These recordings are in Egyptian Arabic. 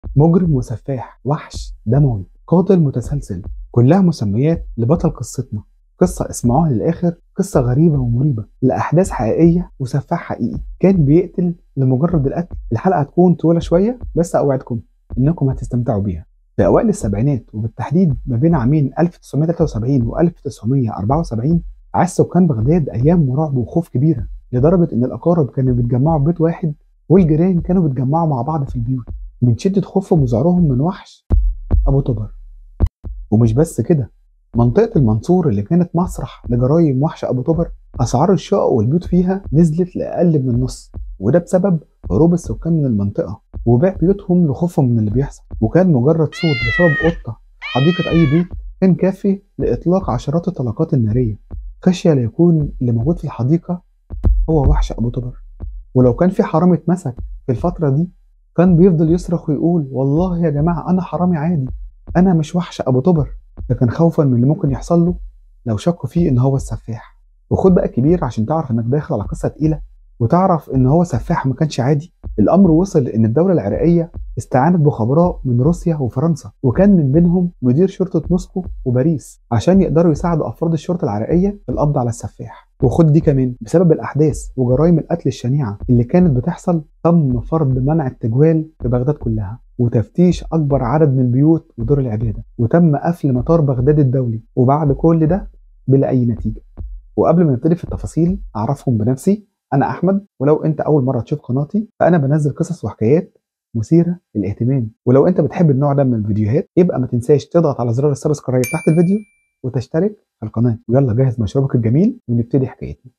مجرم وسفاح وحش دموي قاتل متسلسل كلها مسميات لبطل قصتنا قصة اسمعوها للآخر قصة غريبة ومريبة لأحداث حقيقية وسفاح حقيقي كان بيقتل لمجرد القتل الحلقة هتكون طويلة شوية بس أوعدكم إنكم هتستمتعوا بيها في أوائل السبعينات وبالتحديد ما بين عامين 1973 و 1974 عاش سكان بغداد أيام رعب وخوف كبيرة لدرجة إن الأقارب كانوا بيتجمعوا في بيت واحد والجيران كانوا بيتجمعوا مع بعض في البيوت من شدة خوفهم وذعرهم من وحش أبو طبر ومش بس كده منطقة المنصور اللي كانت مسرح لجرايم وحش أبو طبر أسعار الشقق والبيوت فيها نزلت لأقل من النص وده بسبب هروب السكان من المنطقة وبيع بيوتهم لخوفهم من اللي بيحصل وكان مجرد صوت بسبب قطة في حديقة أي بيت كان كافي لإطلاق عشرات الطلقات النارية خشية ليكون اللي موجود في الحديقة هو وحش أبو طبر ولو كان في حرامي اتمسك في الفترة دي كان بيفضل يصرخ ويقول والله يا جماعة أنا حرامي عادي أنا مش وحش أبو طبر لكن خوفا من اللي ممكن يحصل له لو شكوا فيه إن هو السفاح وخد بقى كبير عشان تعرف إنك داخل على قصة تقيلة وتعرف إن هو سفاح ما كانش عادي الأمر وصل إن الدولة العراقية استعانت بخبراء من روسيا وفرنسا وكان من بينهم مدير شرطة موسكو وباريس عشان يقدروا يساعدوا أفراد الشرطة العراقية في القبض على السفاح وخد دي كمان بسبب الأحداث وجرائم القتل الشنيعة اللي كانت بتحصل تم فرض منع التجوال في بغداد كلها وتفتيش أكبر عدد من البيوت ودور العبادة وتم قفل مطار بغداد الدولي وبعد كل ده بلا أي نتيجة وقبل ما نبتدي في التفاصيل أعرفهم بنفسي أنا أحمد ولو أنت أول مرة تشوف قناتي فأنا بنزل قصص وحكايات مثيرة للاهتمام ولو أنت بتحب النوع ده من الفيديوهات يبقى ما تنساش تضغط على زرار السبسكرايب تحت الفيديو وتشترك في القناة ويلا جهز مشروبك الجميل ونبتدي حكايتنا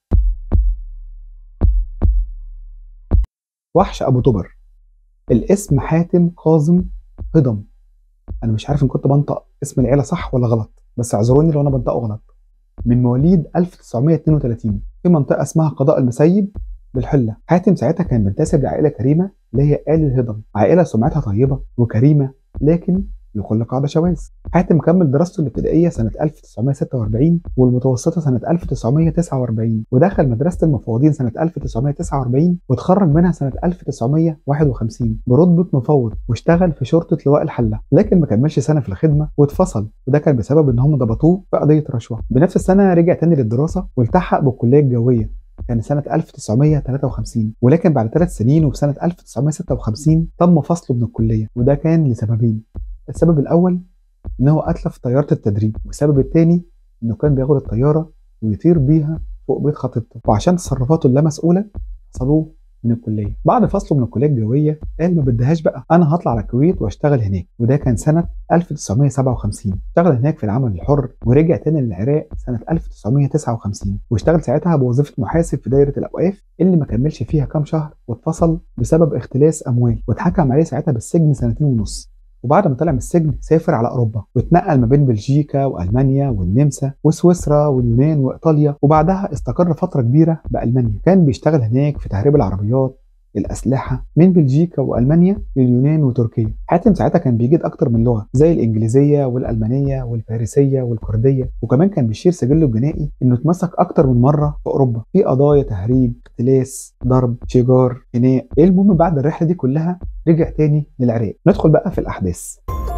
وحش أبو طبر الاسم حاتم كاظم هضم أنا مش عارف إن كنت بنطق اسم العيلة صح ولا غلط بس اعذروني لو أنا بنطقه غلط من مواليد 1932 في منطقة اسمها قضاء المسيب بالحلة حاتم ساعتها كان بينتسب لعائلة كريمة اللي هي آل الهضم عائلة سمعتها طيبة وكريمة لكن يقول قاعدة شواذ حاتم كمل دراسته الابتدائية سنة 1946 والمتوسطة سنة 1949 ودخل مدرسة المفوضين سنة 1949 وتخرج منها سنة 1951 برتبة مفوض واشتغل في شرطة لواء الحلة لكن ما كملش سنة في الخدمة واتفصل وده كان بسبب ان هم ضبطوه في قضية رشوة بنفس السنة رجع تاني للدراسة والتحق بالكلية الجوية كان سنة 1953 ولكن بعد ثلاث سنين وفي سنة 1956 تم فصله من الكلية وده كان لسببين السبب الأول إنه أتلف طيارة التدريب والسبب الثاني إنه كان بياخد الطيارة ويطير بيها فوق بيت خطيبته وعشان تصرفاته اللامسؤولة فصلوه من الكلية بعد فصله من الكلية الجوية قال ما بدهاش بقى أنا هطلع على الكويت واشتغل هناك وده كان سنة 1957 اشتغل هناك في العمل الحر ورجع تاني للعراق سنة 1959 واشتغل ساعتها بوظيفة محاسب في دايرة الأوقاف اللي ما كملش فيها كام شهر واتفصل بسبب اختلاس أموال واتحكم عليه ساعتها بالسجن سنتين ونص وبعد ما طلع من السجن سافر على اوروبا واتنقل ما بين بلجيكا والمانيا والنمسا وسويسرا واليونان وايطاليا وبعدها استقر فتره كبيره بالمانيا كان بيشتغل هناك في تهريب العربيات الأسلحة من بلجيكا وألمانيا لليونان وتركيا حاتم ساعتها كان بيجيد أكتر من لغة زي الإنجليزية والألمانية والفارسية والكردية وكمان كان بيشير سجله الجنائي إنه اتمسك أكتر من مرة في أوروبا في قضايا تهريب اختلاس ضرب شجار خناق المهم بعد الرحلة دي كلها رجع تاني للعراق ندخل بقى في الأحداث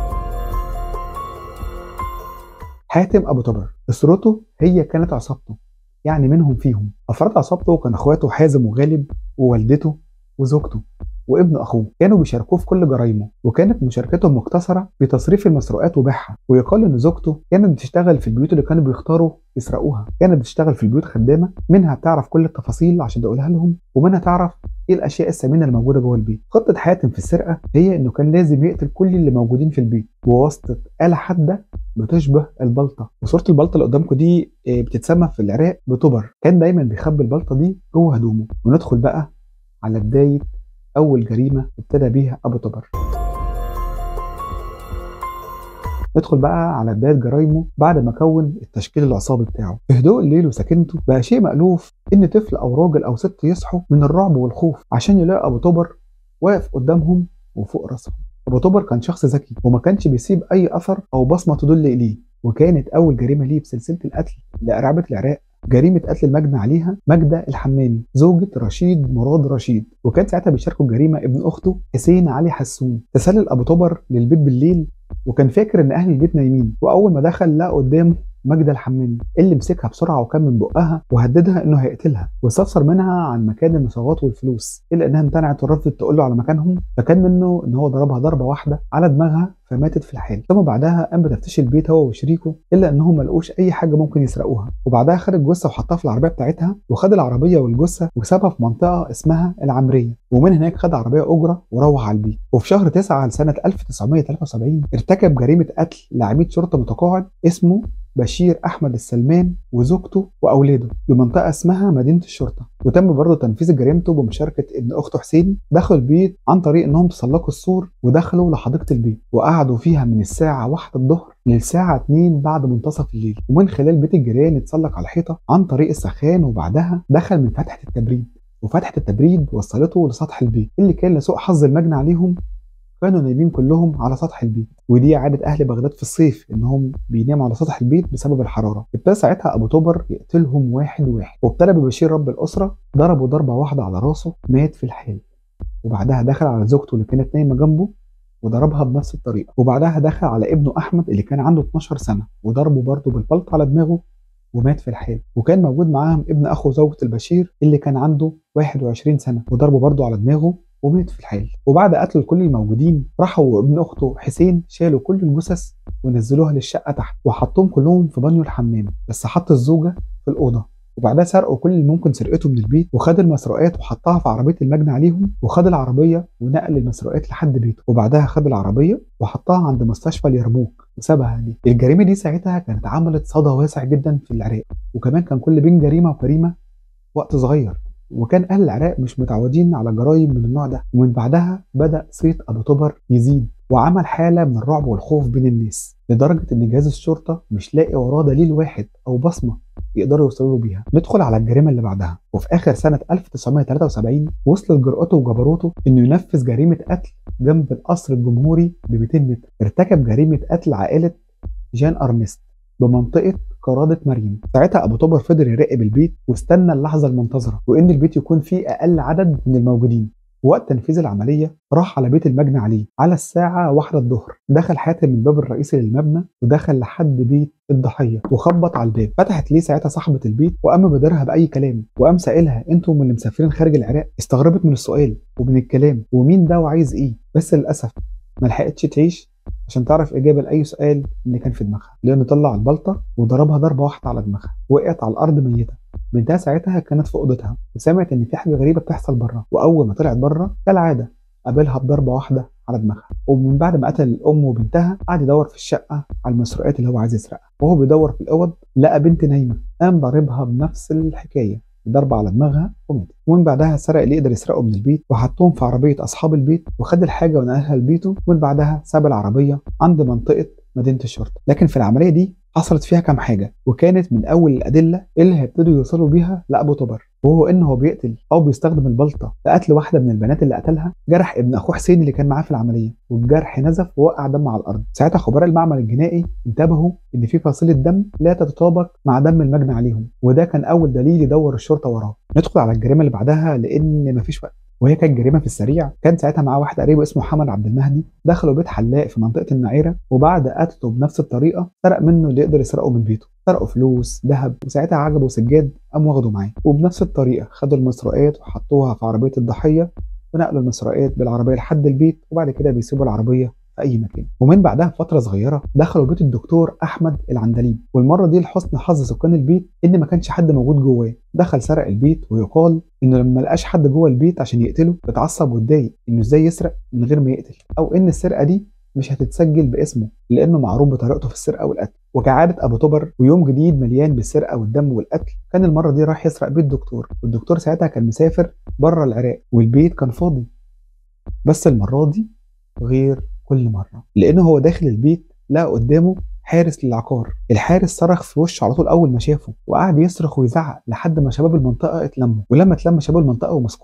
حاتم أبو طبر أسرته هي كانت عصابته يعني منهم فيهم أفراد عصابته كان أخواته حازم وغالب ووالدته وزوجته وابن اخوه كانوا بيشاركوه في كل جرايمه وكانت مشاركتهم مقتصره في تصريف المسروقات وبيعها ويقال ان زوجته كانت بتشتغل في البيوت اللي كانوا بيختاروا يسرقوها كانت بتشتغل في البيوت خدامه منها بتعرف كل التفاصيل عشان تقولها لهم ومنها تعرف ايه الاشياء الثمينه اللي موجوده جوه البيت خطه حاتم في السرقه هي انه كان لازم يقتل كل اللي موجودين في البيت بواسطه اله حاده بتشبه البلطه وصوره البلطه اللي قدامكم دي بتتسمى في العراق بتبر كان دايما بيخبي البلطه دي جوه هدومه وندخل بقى على بداية أول جريمة ابتدى بيها أبو طبر ندخل بقى على بداية جرايمه بعد ما كون التشكيل العصابي بتاعه في هدوء الليل وسكنته بقى شيء مألوف إن طفل أو راجل أو ست يصحوا من الرعب والخوف عشان يلاقوا أبو طبر واقف قدامهم وفوق راسهم أبو طبر كان شخص ذكي وما كانش بيسيب أي أثر أو بصمة تدل إليه وكانت أول جريمة ليه بسلسلة القتل اللي أرعبت العراق جريمه قتل المجني عليها ماجده الحمامي زوجة رشيد مراد رشيد وكان ساعتها بيشاركوا الجريمه ابن اخته حسين علي حسون تسلل ابو طبر للبيت بالليل وكان فاكر ان اهل البيت نايمين واول ما دخل لقى قدامه ماجدة الحمامي اللي مسكها بسرعه وكان من بقها وهددها انه هيقتلها واستفسر منها عن مكان النصابات والفلوس الا انها امتنعت ورفضت تقول له على مكانهم فكان منه ان هو ضربها ضربه واحده على دماغها فماتت في الحال ثم بعدها قام بتفتيش البيت هو وشريكه الا انهم ما لقوش اي حاجه ممكن يسرقوها وبعدها خد الجثه وحطها في العربيه بتاعتها وخد العربيه والجثه وسابها في منطقه اسمها العمريه ومن هناك خد عربيه اجره وروح على البيت وفي شهر 9 لسنه 1973 ارتكب جريمه قتل لعميد شرطه متقاعد اسمه بشير احمد السلمان وزوجته واولاده بمنطقه اسمها مدينه الشرطه وتم برضه تنفيذ جريمته بمشاركه ابن اخته حسين دخلوا البيت عن طريق انهم تسلقوا السور ودخلوا لحديقه البيت وقعدوا فيها من الساعه 1 الظهر للساعة 2 بعد منتصف الليل ومن خلال بيت الجيران اتسلق على الحيطة عن طريق السخان وبعدها دخل من فتحة التبريد وفتحة التبريد وصلته لسطح البيت اللي كان لسوء حظ المجني عليهم كانوا نايمين كلهم على سطح البيت ودي عادة أهل بغداد في الصيف إنهم بيناموا على سطح البيت بسبب الحرارة ابتدى ساعتها أبو طبر يقتلهم واحد واحد وابتدى ببشير رب الأسرة ضربه ضربة واحدة على راسه مات في الحال وبعدها دخل على زوجته اللي كانت نايمة جنبه وضربها بنفس الطريقة وبعدها دخل على ابنه أحمد اللي كان عنده 12 سنة وضربه برضه بالبلط على دماغه ومات في الحال وكان موجود معاهم ابن أخو زوجة البشير اللي كان عنده 21 سنة وضربه برضه على دماغه ومات في الحال وبعد قتل كل الموجودين راحوا وابن اخته حسين شالوا كل الجثث ونزلوها للشقه تحت وحطوهم كلهم في بانيو الحمام بس حط الزوجه في الاوضه وبعدها سرقوا كل اللي ممكن سرقته من البيت وخد المسروقات وحطها في عربيه المجني عليهم وخد العربيه ونقل المسروقات لحد بيته وبعدها خد العربيه وحطها عند مستشفى اليرموك وسابها هناك الجريمه دي ساعتها كانت عملت صدى واسع جدا في العراق وكمان كان كل بين جريمه وجريمه وقت صغير وكان اهل العراق مش متعودين على جرائم من النوع ده ومن بعدها بدا صيت ابو طبر يزيد وعمل حاله من الرعب والخوف بين الناس لدرجه ان جهاز الشرطه مش لاقي وراه دليل واحد او بصمه يقدروا يوصلوا بيها ندخل على الجريمه اللي بعدها وفي اخر سنه 1973 وصلت جرأته وجبروته انه ينفذ جريمه قتل جنب القصر الجمهوري ب 200 متر ارتكب جريمه قتل عائله جان ارنست بمنطقه قرادة مريم ساعتها أبو طبر فضل يراقب البيت واستنى اللحظة المنتظرة وإن البيت يكون فيه أقل عدد من الموجودين وقت تنفيذ العملية راح على بيت المجني عليه على الساعة واحدة الظهر دخل حاتم من الباب الرئيسي للمبنى ودخل لحد بيت الضحية وخبط على الباب فتحت ليه ساعتها صاحبة البيت وقام بدرها بأي كلام وقام سائلها انتوا من اللي مسافرين خارج العراق استغربت من السؤال ومن الكلام ومين ده وعايز ايه بس للأسف ما لحقتش تعيش عشان تعرف إجابة لأي سؤال اللي كان في دماغها لأنه طلع البلطة وضربها ضربة واحدة على دماغها وقعت على الأرض ميتة بنتها ساعتها كانت في أوضتها وسمعت إن في حاجة غريبة بتحصل بره وأول ما طلعت بره كالعادة قابلها بضربة واحدة على دماغها ومن بعد ما قتل الأم وبنتها قعد يدور في الشقة على المسروقات اللي هو عايز يسرقها وهو بيدور في الأوض لقى بنت نايمة قام ضاربها بنفس الحكاية ضربة على دماغها وماتت ومن بعدها سرق اللي يقدر يسرقه من البيت وحطهم في عربية أصحاب البيت وخد الحاجة ونقلها لبيته ومن بعدها ساب العربية عند منطقة مدينة الشرطة لكن في العملية دي حصلت فيها كام حاجة وكانت من أول الأدلة اللي هيبتدوا يوصلوا بيها لأبو طبر وهو إن هو بيقتل أو بيستخدم البلطة لقتل واحدة من البنات اللي قتلها جرح ابن أخوه حسين اللي كان معاه في العملية والجرح نزف ووقع دم على الأرض ساعتها خبراء المعمل الجنائي انتبهوا إن في فصيلة دم لا تتطابق مع دم المجني عليهم وده كان أول دليل يدور الشرطة وراه ندخل على الجريمة اللي بعدها لأن مفيش وقت وهي كانت جريمه في السريع كان ساعتها معاه واحد قريب اسمه محمد عبد المهدي دخلوا بيت حلاق في منطقه النعيره وبعد قتله بنفس الطريقه سرق منه اللي يقدر يسرقه من بيته سرقوا فلوس ذهب وساعتها عجبوا سجاد قام واخده معاه وبنفس الطريقه خدوا المسروقات وحطوها في عربيه الضحيه ونقلوا المسروقات بالعربيه لحد البيت وبعد كده بيسيبوا العربيه في اي مكان ومن بعدها بفتره صغيره دخلوا بيت الدكتور احمد العندليب والمره دي لحسن حظ سكان البيت ان ما كانش حد موجود جواه دخل سرق البيت ويقال انه لما لقاش حد جوه البيت عشان يقتله اتعصب واتضايق انه ازاي يسرق من غير ما يقتل او ان السرقه دي مش هتتسجل باسمه لانه معروف بطريقته في السرقه والقتل وكعاده ابو طبر ويوم جديد مليان بالسرقه والدم والقتل كان المره دي راح يسرق بيت دكتور والدكتور ساعتها كان مسافر بره العراق والبيت كان فاضي بس المره دي غير كل مرة لأنه هو داخل البيت لقى قدامه حارس للعقار الحارس صرخ في وشه على طول أول ما شافه وقعد يصرخ ويزعق لحد ما شباب المنطقة اتلموا ولما اتلم شباب المنطقة ومسكوه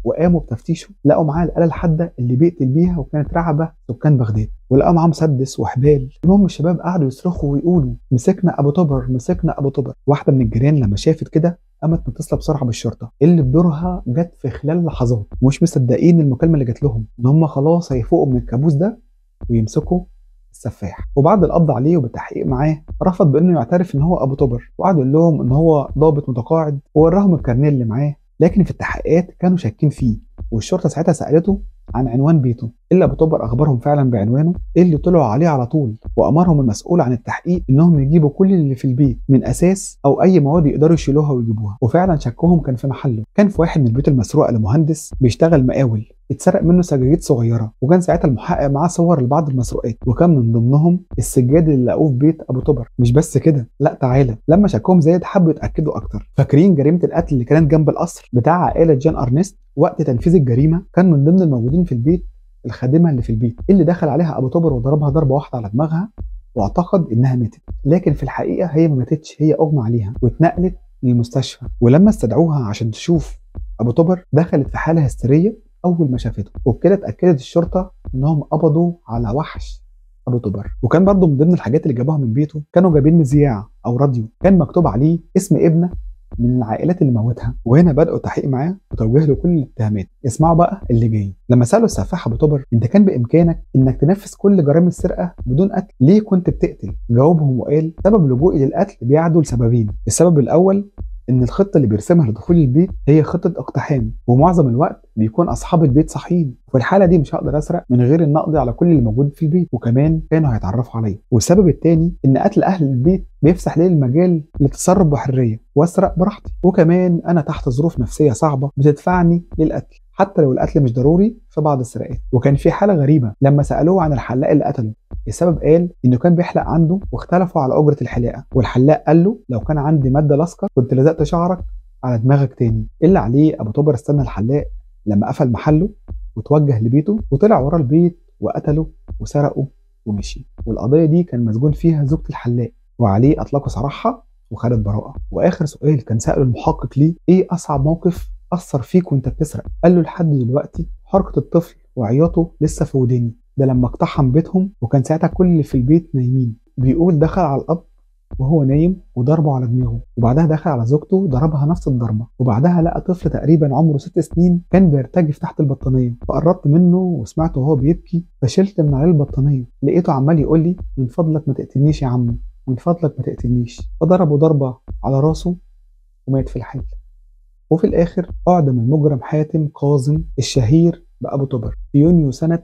وقاموا بتفتيشه لقوا معاه الاله الحاده اللي بيقتل بيها وكانت رعبه سكان بغداد ولقوا معاه مسدس وحبال المهم الشباب قعدوا يصرخوا ويقولوا مسكنا ابو طبر مسكنا ابو طبر واحده من الجيران لما شافت كده قامت متصله بسرعه بالشرطه اللي بدورها جت في خلال لحظات ومش مصدقين المكالمه اللي جات لهم ان هم خلاص هيفوقوا من الكابوس ده ويمسكوا السفاح وبعد القبض عليه وبالتحقيق معاه رفض بانه يعترف ان هو ابو طبر وقعد يقول لهم ان هو ضابط متقاعد ووراهم الكارنيه اللي معاه لكن في التحقيقات كانوا شاكين فيه والشرطه ساعتها سالته عن عنوان بيته الا ابو طبر اخبرهم فعلا بعنوانه اللي طلعوا عليه على طول وامرهم المسؤول عن التحقيق انهم يجيبوا كل اللي في البيت من اساس او اي مواد يقدروا يشيلوها ويجيبوها وفعلا شكهم كان في محله كان في واحد من البيوت المسروقه لمهندس بيشتغل مقاول اتسرق منه سجاجيد صغيره وكان ساعتها المحقق معاه صور لبعض المسروقات وكان من ضمنهم السجاد اللي لقوه في بيت ابو طبر مش بس كده لا تعالى لما شكهم زايد حبوا يتاكدوا اكتر فاكرين جريمه القتل اللي كانت جنب القصر بتاع عائله جان ارنست وقت تنفيذ الجريمه كان من ضمن الموجودين في البيت الخادمه اللي في البيت اللي دخل عليها ابو طبر وضربها ضربه واحده على دماغها واعتقد انها ماتت لكن في الحقيقه هي ما ماتتش هي اغمى عليها واتنقلت للمستشفى ولما استدعوها عشان تشوف ابو طبر دخلت في حاله هستيريه اول ما شافته وبكده اتاكدت الشرطه انهم قبضوا على وحش ابو طبر وكان برضه من ضمن الحاجات اللي جابوها من بيته كانوا جايبين مذياع او راديو كان مكتوب عليه اسم ابنه من العائلات اللي موتها وهنا بداوا التحقيق معاه وتوجه له كل الاتهامات اسمعوا بقى اللي جاي لما سالوا السفاح ابو طبر انت كان بامكانك انك تنفذ كل جرائم السرقه بدون قتل ليه كنت بتقتل جاوبهم وقال سبب لجوئي للقتل بيعدو لسببين السبب الاول ان الخطه اللي بيرسمها لدخول البيت هي خطه اقتحام ومعظم الوقت بيكون اصحاب البيت صاحيين وفي الحاله دي مش هقدر اسرق من غير ان اقضي على كل اللي موجود في البيت وكمان كانوا هيتعرفوا عليا والسبب الثاني ان قتل اهل البيت بيفسح لي المجال للتصرف بحريه واسرق براحتي وكمان انا تحت ظروف نفسيه صعبه بتدفعني للقتل حتى لو القتل مش ضروري في بعض السرقات وكان في حاله غريبه لما سالوه عن الحلاق اللي قتله السبب قال انه كان بيحلق عنده واختلفوا على اجره الحلاقه والحلاق قال له لو كان عندي ماده لاصقه كنت لزقت شعرك على دماغك تاني اللي عليه ابو طبر استنى الحلاق لما قفل محله وتوجه لبيته وطلع ورا البيت وقتله وسرقه ومشي والقضيه دي كان مسجون فيها زوجة الحلاق وعليه اطلقوا سراحها وخدت براءه واخر سؤال كان ساله المحقق ليه ايه اصعب موقف اثر فيك وانت بتسرق قال له لحد دلوقتي حركه الطفل وعياطه لسه في وداني ده لما اقتحم بيتهم وكان ساعتها كل اللي في البيت نايمين بيقول دخل على الاب وهو نايم وضربه على دماغه وبعدها دخل على زوجته ضربها نفس الضربه وبعدها لقى طفل تقريبا عمره ست سنين كان بيرتجف تحت البطانيه فقربت منه وسمعته وهو بيبكي فشلت من عليه البطانيه لقيته عمال يقول لي من فضلك ما تقتلنيش يا عمو من فضلك ما تقتلنيش فضربه ضربه على راسه ومات في الحال وفي الآخر أعدم المجرم حاتم كاظم الشهير بأبو طبر في يونيو سنة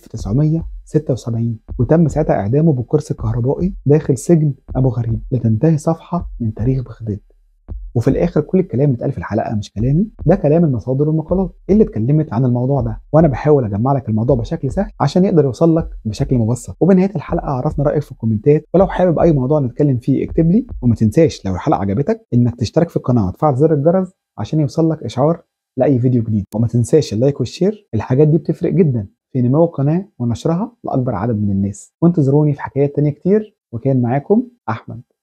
1976 وتم ساعتها إعدامه بالكرسي الكهربائي داخل سجن أبو غريب لتنتهي صفحة من تاريخ بغداد وفي الاخر كل الكلام اللي اتقال في الحلقه مش كلامي ده كلام المصادر والمقالات اللي اتكلمت عن الموضوع ده وانا بحاول اجمع لك الموضوع بشكل سهل عشان يقدر يوصل لك بشكل مبسط وبنهايه الحلقه عرفنا رايك في الكومنتات ولو حابب اي موضوع نتكلم فيه اكتب لي وما تنساش لو الحلقه عجبتك انك تشترك في القناه وتفعل زر الجرس عشان يوصل لك اشعار لاي فيديو جديد وما تنساش اللايك والشير الحاجات دي بتفرق جدا في نمو القناه ونشرها لاكبر عدد من الناس وانتظروني في حكايات تانية كتير وكان معاكم احمد